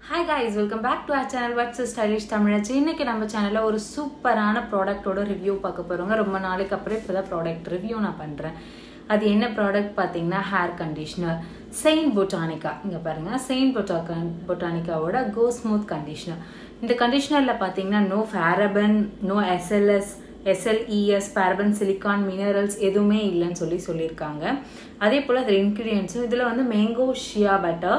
hi guys welcome back to our channel what's stylish தமிழாச்சு இன்னைக்கு நம்ம சேனலில் ஒரு சூப்பரான ப்ராடக்ட்டோட ரிவ்யூ பார்க்க போகிறோங்க ரொம்ப நாளைக்கு அப்புறம் இப்போ தான் ப்ராடக்ட் ரிவ்யூ நான் பண்ணுறேன் அது என்ன ப்ராடக்ட் பார்த்தீங்கன்னா ஹேர் கண்டிஷ்னர் செயின் பொட்டானிக்கா இங்கே பாருங்கள் செயின் பொட்டா பொட்டானிக்காவோட கோ ஸ்மூத் கண்டிஷ்னர் இந்த கண்டிஷ்னரில் பார்த்தீங்கன்னா no paraben no SLS SLES paraben silicone minerals எதுவுமே இல்லைன்னு சொல்லி சொல்லியிருக்காங்க அதே போல் அதில் இன்க்ரீடியன்ஸும் இதில் வந்து mango shea butter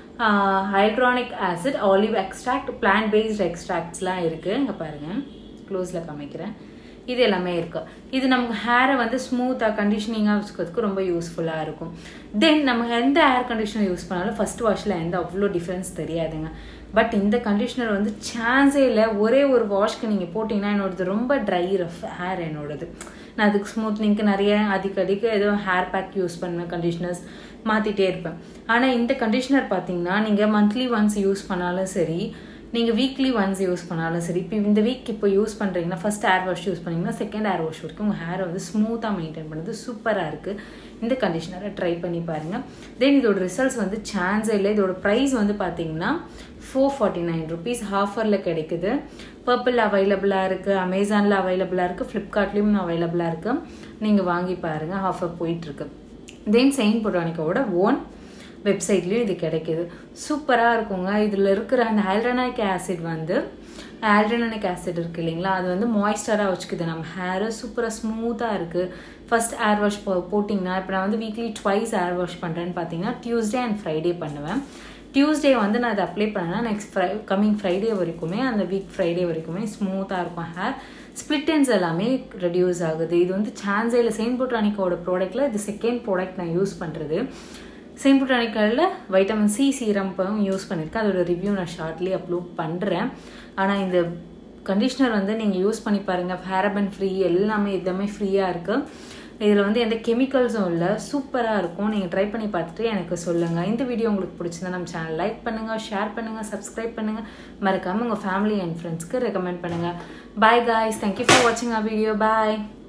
hyaluronic acid olive extract plant based எக்ஸ்ட்ராக்ட்ஸ்லாம் இருக்குது இங்கே பாருங்கள் க்ளோஸில் காமிக்கிறேன் இது எல்லாமே இருக்குது இது நமக்கு ஹேரை வந்து ஸ்மூத்தாக கண்டிஷனிங்காக வச்சுக்கிறதுக்கு ரொம்ப யூஸ்ஃபுல்லாக இருக்கும் தென் நம்ம எந்த ஹேர் கண்டிஷனர் யூஸ் பண்ணாலும் ஃபஸ்ட் வாஷில் எந்த அவ்வளோ டிஃப்ரென்ஸ் தெரியாதுங்க பட் இந்த கண்டிஷ்னர் வந்து சான்ஸே இல்லை ஒரே ஒரு வாஷ்க்கு நீங்கள் போட்டிங்கன்னா என்னோடது ரொம்ப ட்ரை ரஃப் ஹேர் என்னோடது நான் அதுக்கு ஸ்மூத்னிங்க்கு நிறைய அடிக்கடிக்கு ஏதோ ஹேர் பேக் யூஸ் பண்ணுவேன் கண்டிஷ்னர்ஸ் மாற்றிட்டே இருப்பேன் ஆனால் இந்த கண்டிஷ்னர் பார்த்தீங்கன்னா நீங்கள் மந்த்லி ஒன்ஸ் யூஸ் பண்ணாலும் சரி நீங்கள் வீக்லி ஒன்ஸ் யூஸ் பண்ணாலும் சரி இப்போ இந்த வீக் இப்போ யூஸ் பண்ணுறீங்கன்னா ஃபஸ்ட் ஹேர் வாஷ் யூஸ் பண்ணிங்கன்னா செகண்ட் ஹேர் வாஷ் வரைக்கும் உங்கள் ஹேரை வந்து ஸ்மூத்தாக மெயின்டைன் பண்ணுறது சூப்பராக இருக்குது இந்த கண்டிஷ்னரை ட்ரை பண்ணி பாருங்கள் தென் இதோட ரிசல்ட்ஸ் வந்து சான்ஸே இல்லை இதோட ப்ரைஸ் வந்து பார்த்தீங்கன்னா ஃபோர் ஃபார்ட்டி நைன் ருபீஸ் ஹாஃபரில் கிடைக்குது பர்பிள் அவைலபிளாக இருக்குது அமேசானில் அவைலபிளாக இருக்குது ஃப்ளிப்கார்ட்லேயும் அவைலபிளாக இருக்குது நீங்கள் வாங்கி பாருங்கள் ஆஃபர் போயிட்டுருக்கு தென் செயின் பொட்டானிக்காவோட ஓன் வெப்சைட்லேயும் இது கிடைக்கிது சூப்பராக இருக்குங்க இதில் இருக்கிற அந்த ஆல்டர்னானிக் ஆசிட் வந்து ஆல்டர்னானிக் ஆசிட் இருக்குது இல்லைங்களா அது வந்து மாய்ஸ்டராக வச்சுக்குது நம்ம ஹேரு சூப்பராக ஸ்மூத்தாக இருக்குது ஃபஸ்ட் ஹேர் வாஷ் போ போட்டிங்கன்னா இப்போ நான் வந்து வீக்லி ட்வைஸ் ஹேர் வாஷ் பண்ணுறேன்னு பார்த்தீங்கன்னா டியூஸ்டே அண்ட் ஃப்ரைடே பண்ணுவேன் டியூஸ்டே வந்து நான் அதை அப்ளை பண்ணேன்னா நெக்ஸ்ட் ஃப்ரை கம்மிங் ஃப்ரைடே வரைக்குமே அந்த வீக் ஃப்ரைடே வரைக்குமே ஸ்மூத்தாக இருக்கும் ஹேர் ஸ்பிளிட்டன்ஸ் எல்லாமே ரெடியூஸ் ஆகுது இது வந்து சான்ஸேல செயின் பொட்டானிக்காவோட ப்ராடக்ட்டில் இது செகண்ட் ப்ராடக்ட் நான் யூஸ் பண்ணுறது செயின் பொட்டானிக்காவில் வைட்டமின் சி சீரம்பம் யூஸ் பண்ணியிருக்கேன் அதோட ரிவ்யூ நான் ஷார்ட்லி அப்லோட் பண்ணுறேன் ஆனால் இந்த கண்டிஷ்னர் வந்து நீங்கள் யூஸ் பண்ணி பாருங்கள் பேரபன் ஃப்ரீ எல்லாமே எல்லாமே ஃப்ரீயாக இருக்குது இதில் வந்து எந்த கெமிக்கல்ஸும் இல்லை சூப்பராக இருக்கும் நீங்கள் ட்ரை பண்ணி பார்த்துட்டு எனக்கு சொல்லுங்கள் இந்த வீடியோ உங்களுக்கு பிடிச்சிருந்தா நம்ம சேனல் லைக் பண்ணுங்கள் ஷேர் பண்ணுங்கள் சப்ஸ்கிரைப் பண்ணுங்கள் மறக்காமல் உங்கள் ஃபேமிலி அண்ட் ஃப்ரெண்ட்ஸ்க்கு ரெக்கமெண்ட் பண்ணுங்கள் பாய் காய்ஸ் தேங்க்யூ ஃபார் வாட்சிங் அ வீடியோ பாய்